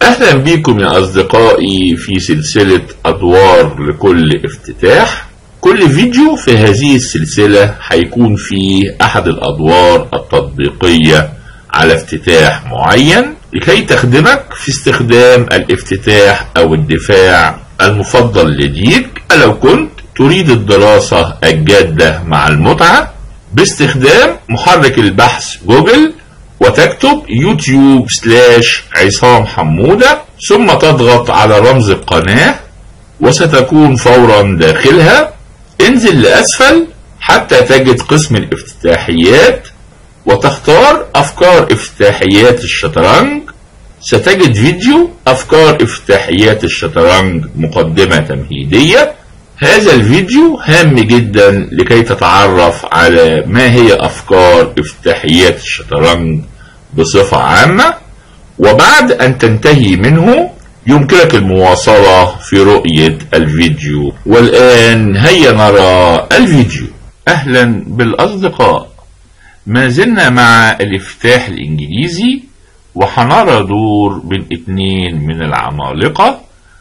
أهلا بكم يا أصدقائي في سلسلة أدوار لكل افتتاح كل فيديو في هذه السلسلة هيكون فيه أحد الأدوار التطبيقية على افتتاح معين لكي تخدمك في استخدام الافتتاح أو الدفاع المفضل لديك لو كنت تريد الدراسة الجادة مع المتعة باستخدام محرك البحث جوجل وتكتب يوتيوب سلاش عصام حمودة ثم تضغط على رمز القناة وستكون فورا داخلها انزل لأسفل حتى تجد قسم الافتتاحيات وتختار أفكار افتتاحيات الشطرنج ستجد فيديو أفكار افتتاحيات الشطرنج مقدمة تمهيدية هذا الفيديو هام جدا لكي تتعرف على ما هي أفكار افتتاحيات الشطرنج بصفة عامة وبعد أن تنتهي منه يمكنك المواصلة في رؤية الفيديو والآن هيا نرى الفيديو أهلا بالأصدقاء ما زلنا مع الافتتاح الإنجليزي وحنرى دور بين اتنين من العمالقة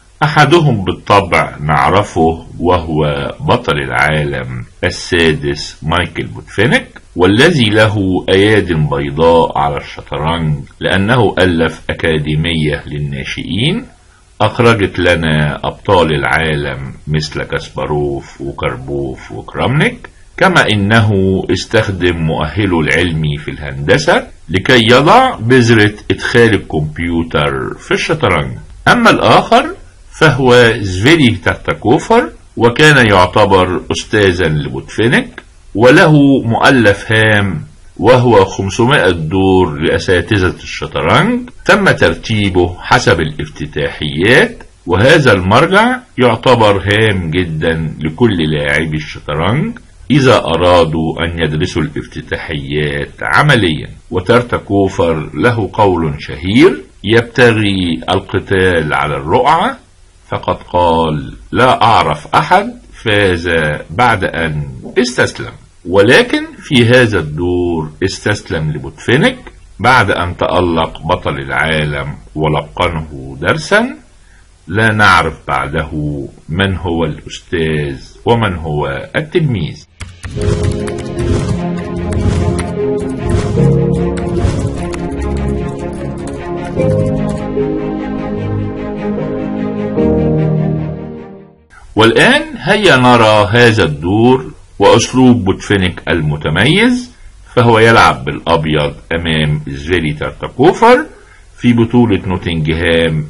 أحدهم بالطبع نعرفه وهو بطل العالم السادس مايكل بوتفينك والذي له أياد بيضاء على الشطرنج لأنه ألف أكاديمية للناشئين أخرجت لنا أبطال العالم مثل كاسباروف وكربوف وكرامنيك كما إنه استخدم مؤهله العلمي في الهندسة لكي يضع بذرة إدخال الكمبيوتر في الشطرنج أما الآخر فهو زفيري تارتاكوفر وكان يعتبر أستاذا لبوتفينك وله مؤلف هام وهو 500 دور لأساتذة الشطرنج تم ترتيبه حسب الافتتاحيات وهذا المرجع يعتبر هام جدا لكل لاعبي الشطرنج إذا أرادوا أن يدرسوا الافتتاحيات عمليا وترتكوفر له قول شهير يبتغي القتال على الرقعة فقد قال لا أعرف أحد فاز بعد أن استسلم ولكن في هذا الدور استسلم لبوتفينك بعد أن تألق بطل العالم ولقنه درسا لا نعرف بعده من هو الأستاذ ومن هو التلميذ والآن هيا نرى هذا الدور وأسلوب بوتفينك المتميز فهو يلعب بالأبيض أمام زفيري تارتاكوفر في بطولة نوتنجهام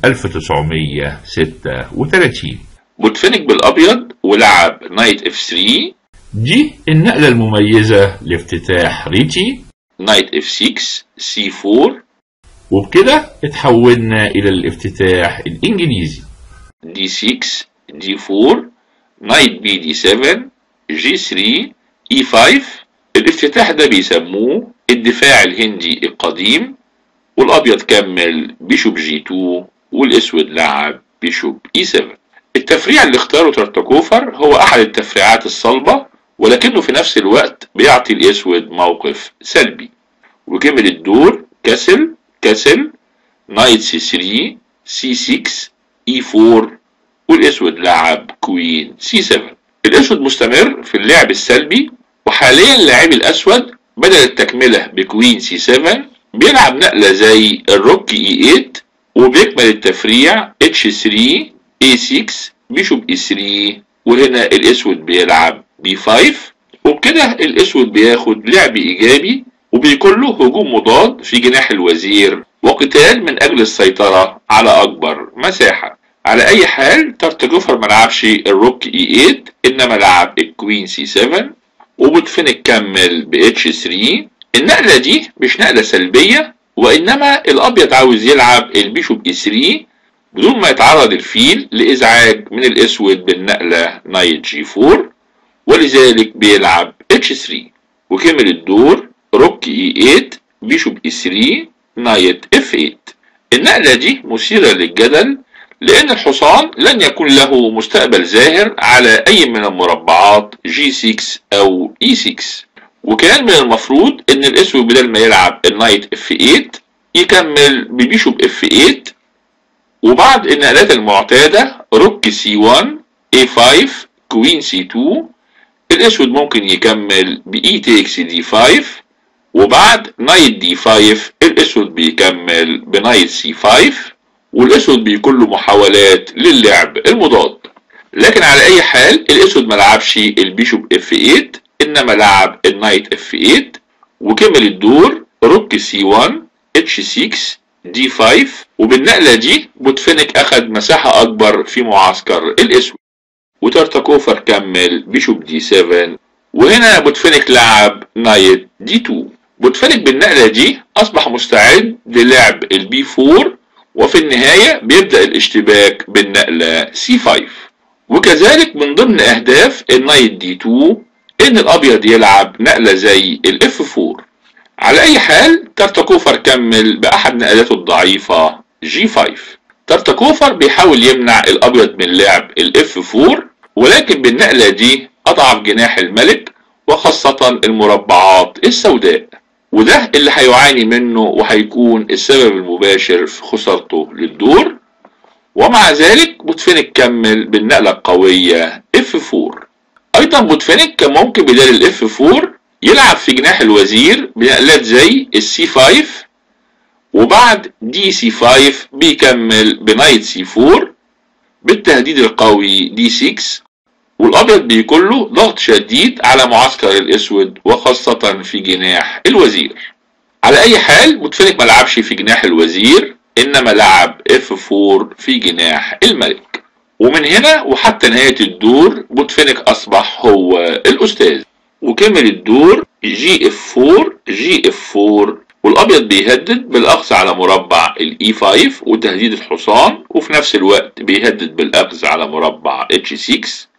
1936 بوتفينك بالابيض ولعب نايت اف 3 دي النقلة المميزة لافتتاح ريتشي نايت اف 6 سي 4 وبكده اتحولنا إلى الافتتاح الإنجليزي دي 6 دي 4 نايت بي دي 7 جي 3 اي 5 الافتتاح ده بيسموه الدفاع الهندي القديم والابيض كمل بيشوب جي 2 والاسود لعب بيشوب اي 7 التفريع اللي اختاره ترتكوفر هو احد التفريعات الصلبة ولكنه في نفس الوقت بيعطي الاسود موقف سلبي وكمل الدور كسل كسل نايت سي 3 سي 6 اي 4 والاسود لعب كوين سي 7 الاسود مستمر في اللعب السلبي وحاليا لاعبي الاسود بدل التكملة بكوين سي 7 بيلعب نقلة زي الروك اي 8 وبيكمل التفريع اتش 3 اي 6 بيشوب اي 3 وهنا الاسود بيلعب بي 5 وبكده الاسود بياخد لعب ايجابي وبيكون له هجوم مضاد في جناح الوزير وقتال من اجل السيطرة على اكبر مساحة على اي حال ترتجوفر ملعبش الروك اي 8 انما لعب الكوين سي 7 وبوتفينك كمل ب اتش 3 النقلة دي مش نقلة سلبية وانما الابيض عاوز يلعب البيشوب اي 3 بدون ما يتعرض الفيل لازعاج من الاسود بالنقلة نايت جي 4 ولذلك بيلعب اتش 3 وكمل الدور روك اي 8 بيشوب اي 3 نايت اف 8 النقلة دي مثيرة للجدل لأن الحصان لن يكون له مستقبل زاهر على أي من المربعات جي 6 أو اي 6 وكان من المفروض ان الاسود بدل ما يلعب النايت اف 8 يكمل ببيشوب اف 8 وبعد النقلات المعتادة روك سي 1 اي 5 كوين سي 2 الاسود ممكن يكمل باي تيكس دي 5 وبعد نايت دي 5 الاسود بيكمل بنايت سي 5 والاسود بيكون له محاولات للعب المضاد لكن على اي حال الاسود ما لعبش البيشوب اف 8 انما لعب النايت اف 8 وكمل الدور روك سي 1 اتش 6 دي 5 وبالنقلة دي بوتفينيك اخد مساحة اكبر في معسكر الاسود وترتكوفر كمل بيشوب دي 7 وهنا بوتفينيك لعب نايت دي 2 بوتفينيك بالنقلة دي اصبح مستعد للعب البي 4 وفي النهاية بيبدأ الاشتباك بالنقلة سي 5 وكذلك من ضمن اهداف النايت دي 2 ان الابيض يلعب نقلة زي الاف 4 على اي حال ترتكوفر كمل باحد نقلاته الضعيفة جي 5 ترتكوفر بيحاول يمنع الابيض من لعب الاف 4 ولكن بالنقلة دي اضعف جناح الملك وخاصة المربعات السوداء وده اللي هيعاني منه وهيكون السبب المباشر في خسارته للدور ومع ذلك بوتفينيك كمل بالنقلة القوية اف 4 ايضا بوتفينيك كان ممكن بدال الاف 4 يلعب في جناح الوزير بنقلات زي السي 5 وبعد دي سي 5 بيكمل بنايت سي 4 بالتهديد القوي دي 6 والابيض بيكون له ضغط شديد على معسكر الاسود وخاصة في جناح الوزير على اي حال بوتفينيك ما لعبش في جناح الوزير انما لعب اف 4 في جناح الملك ومن هنا وحتى نهاية الدور بوتفينيك اصبح هو الاستاذ وكمل الدور جي اف 4 جي اف 4 والابيض بيهدد بالاخذ على مربع الاي 5 وتهديد الحصان وفي نفس الوقت بيهدد بالاخذ على مربع اتش 6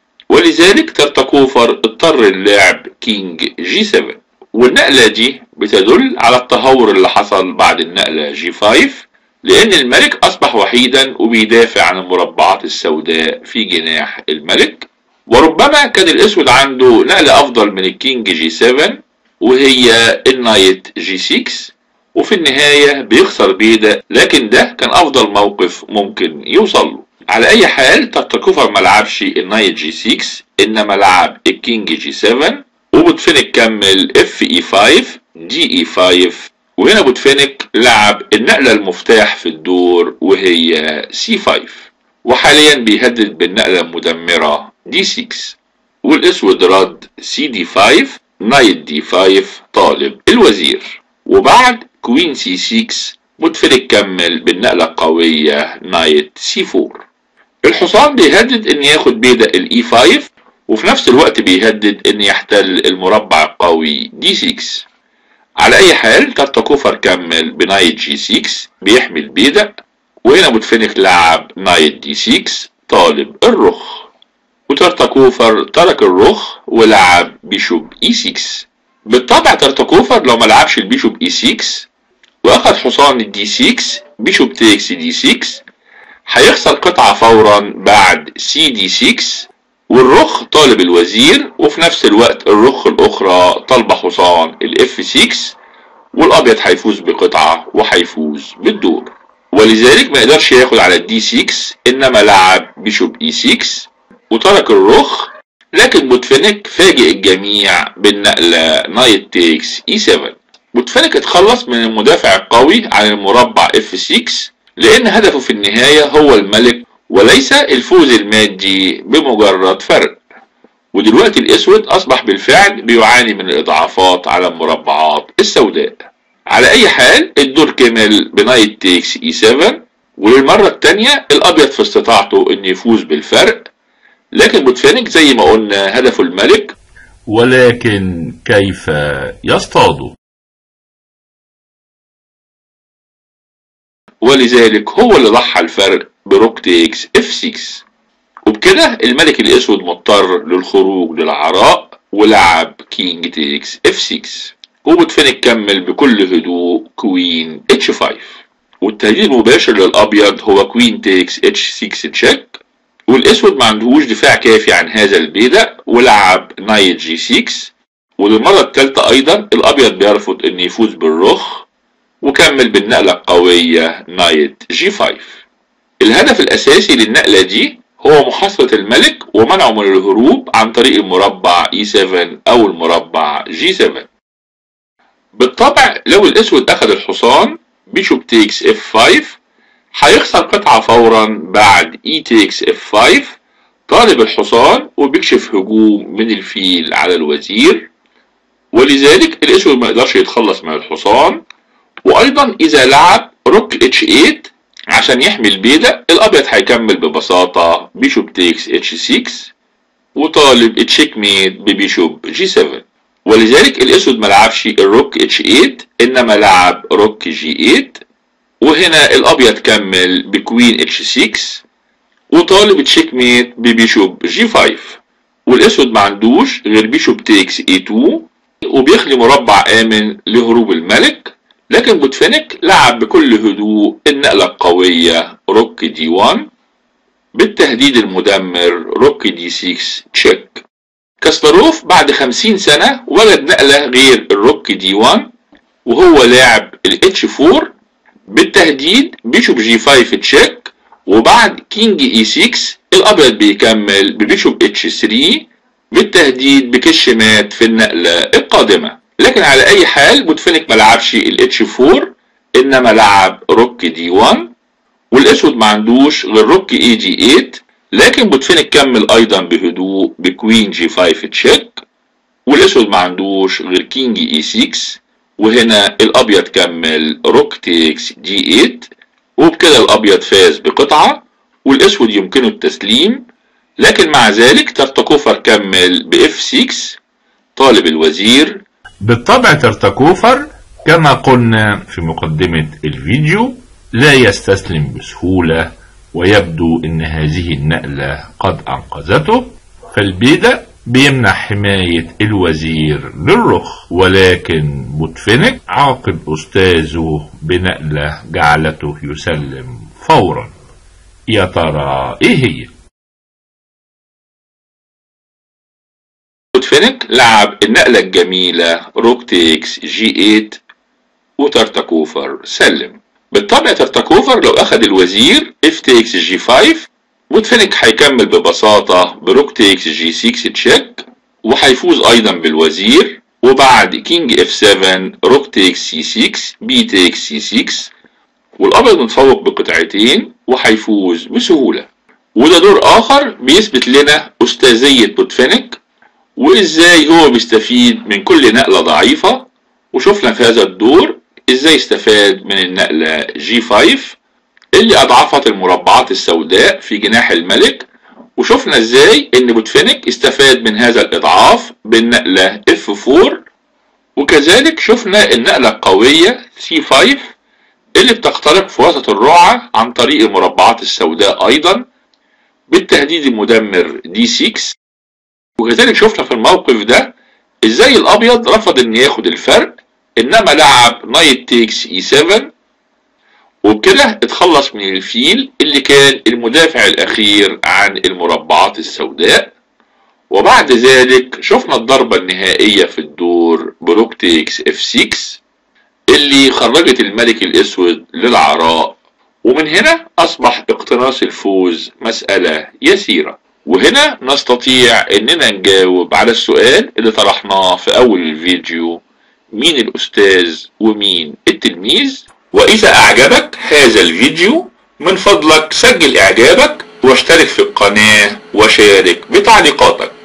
ولذلك ترتكوفر اضطر اللعب كينج جي 7 والنقلة دي بتدل على التهور اللي حصل بعد النقلة جي 5 لأن الملك أصبح وحيدا وبيدافع عن المربعات السوداء في جناح الملك وربما كان الأسود عنده نقلة أفضل من الكينج جي 7 وهي النايت جي 6 وفي النهاية بيخسر بيدا لكن ده كان أفضل موقف ممكن يوصل له على أي حال ترتكوفر ما لعبش النايت جي 6 إنما لعب الكينج جي 7 وبوتفينيك كمل اف اي 5 دي اي 5 وهنا بوتفينيك لعب النقلة المفتاح في الدور وهي سي 5 وحاليا بيهدد بالنقلة المدمرة دي 6 والاسود رد سي دي 5 نايت دي 5 طالب الوزير وبعد كوين سي 6 بوتفينيك كمل بالنقلة القوية نايت سي 4 الحصان بيهدد ان ياخد بيدا الاي 5 وفي نفس الوقت بيهدد ان يحتل المربع القوي دي 6 على اي حال ترتكوفر كمل بنايت جي 6 بيحمي البيدق وهنا بوتفينيك لعب نايت دي 6 طالب الرخ وترتكوفر ترك الرخ ولعب بيشوب اي 6 بالطبع ترتكوفر لو ما لعبش البيشوب اي 6 واخد حصان الدي 6 بيشوب تيكس دي 6 هيخسر قطعة فورا بعد سي دي 6 والرخ طالب الوزير وفي نفس الوقت الرخ الاخرى طالبة حصان الاف 6 والابيض هيفوز بقطعة وهيفوز بالدور ولذلك ما يقدرش ياخد على الدي 6 انما لعب بيشوب اي 6 وترك الرخ لكن بوتفينيك فاجئ الجميع بالنقلة نايت تيكس اي 7 بوتفينيك اتخلص من المدافع القوي عن المربع اف 6 لان هدفه في النهاية هو الملك وليس الفوز المادي بمجرد فرق ودلوقتي الاسود اصبح بالفعل بيعاني من الاضعافات على المربعات السوداء على اي حال الدور كمل بنايت تيكس اي 7 وللمرة التانية الابيض في استطاعته انه يفوز بالفرق لكن بوتفينيك زي ما قلنا هدفه الملك ولكن كيف يصطاد ولذلك هو اللي ضحى الفرق بروك تيكس اف 6 وبكده الملك الاسود مضطر للخروج للعراء ولعب كينج تيكس اف 6 وبوتفينيك كمل بكل هدوء كوين اتش 5 والتهديد المباشر للابيض هو كوين تيكس اتش 6 تشيك والاسود ما عندهوش دفاع كافي عن هذا البيدق ولعب نايت جي 6 وللمرة الثالثة ايضا الابيض بيرفض ان يفوز بالرخ وكمل بالنقلة القوية نايت جي 5 الهدف الأساسي للنقلة دي هو محاصرة الملك ومنعه من الهروب عن طريق المربع E7 أو المربع G7 بالطبع لو الأسود أخذ الحصان بيشوب تيكس F5 هيخسر قطعة فورا بعد E تيكس F5 طالب الحصان وبيكشف هجوم من الفيل على الوزير ولذلك الأسود ما يقدرش يتخلص من الحصان وأيضا إذا لعب روك H8 عشان يحمي البيدق الابيض هيكمل ببساطة بيشوب تيكس اتش 6 وطالب تشيك ميت ببيشوب جي 7 ولذلك الاسود ملعبش الروك اتش 8 انما لعب روك جي 8 وهنا الابيض كمل بكوين اتش 6 وطالب تشيك ميت ببيشوب جي 5 والاسود ما عندوش غير بيشوب تيكس اي 2 وبيخلي مربع امن لهروب الملك لكن بوتفينيك لعب بكل هدوء النقلة القوية روك دي 1 بالتهديد المدمر روك دي 6 تشيك كاسباروف بعد 50 سنة وجد نقلة غير الروك دي 1 وهو لاعب الاتش 4 بالتهديد بيشوب جي 5 تشيك وبعد كينج اي 6 الابيض بيكمل ببيشوب اتش 3 بالتهديد بكش مات في النقلة القادمة لكن على اي حال بوتفينيك ما لعبش الاتش 4 انما لعب روك دي 1 والاسود ما عندوش غير روك اي جي 8 لكن بوتفينيك كمل ايضا بهدوء بكوين جي 5 تشيك والاسود ما عندوش غير كينج اي 6 وهنا الابيض كمل روك تيكس جي 8 وبكده الابيض فاز بقطعه والاسود يمكنه التسليم لكن مع ذلك ترتكوفر كمل باف 6 طالب الوزير بالطبع ترتكوفر كما قلنا في مقدمة الفيديو لا يستسلم بسهولة ويبدو ان هذه النقلة قد انقذته فالبيدق بيمنع حماية الوزير للرخ ولكن بوتفينيك عاقب أستاذه بنقلة جعلته يسلم فورا يا ترى ايه هي؟ بوتفينيك لعب النقلة الجميلة روك تيكس جي 8 وترتكوفر سلم بالطبع ترتكوفر لو اخذ الوزير اف تيكس جي 5 بوتفينيك هيكمل ببساطة بروك تيكس جي 6 تشيك وهيفوز ايضا بالوزير وبعد كينج اف 7 روك تيكس سي 6 بي تيكس سي 6 والابيض متفوق بقطعتين وهيفوز بسهولة وده دور اخر بيثبت لنا استاذية بوتفينيك وازاي هو بيستفيد من كل نقلة ضعيفة وشفنا في هذا الدور ازاي استفاد من النقلة جي 5 اللي اضعفت المربعات السوداء في جناح الملك وشفنا ازاي ان بوتفينيك استفاد من هذا الاضعاف بالنقلة اف 4 وكذلك شفنا النقلة القوية سي 5 اللي بتخترق في وسط الرعة عن طريق المربعات السوداء ايضا بالتهديد المدمر دي 6 وكذلك شفنا في الموقف ده ازاي الابيض رفض ان ياخد الفرق انما لعب نايت تيكس اي 7 وبكده اتخلص من الفيل اللي كان المدافع الاخير عن المربعات السوداء وبعد ذلك شفنا الضربة النهائية في الدور بروك تيكس اف 6 اللي خرجت الملك الاسود للعراء ومن هنا اصبح اقتناص الفوز مسألة يسيرة وهنا نستطيع اننا نجاوب على السؤال اللي طرحناه في اول الفيديو مين الاستاذ ومين التلميذ واذا اعجبك هذا الفيديو من فضلك سجل اعجابك واشترك في القناة وشارك بتعليقاتك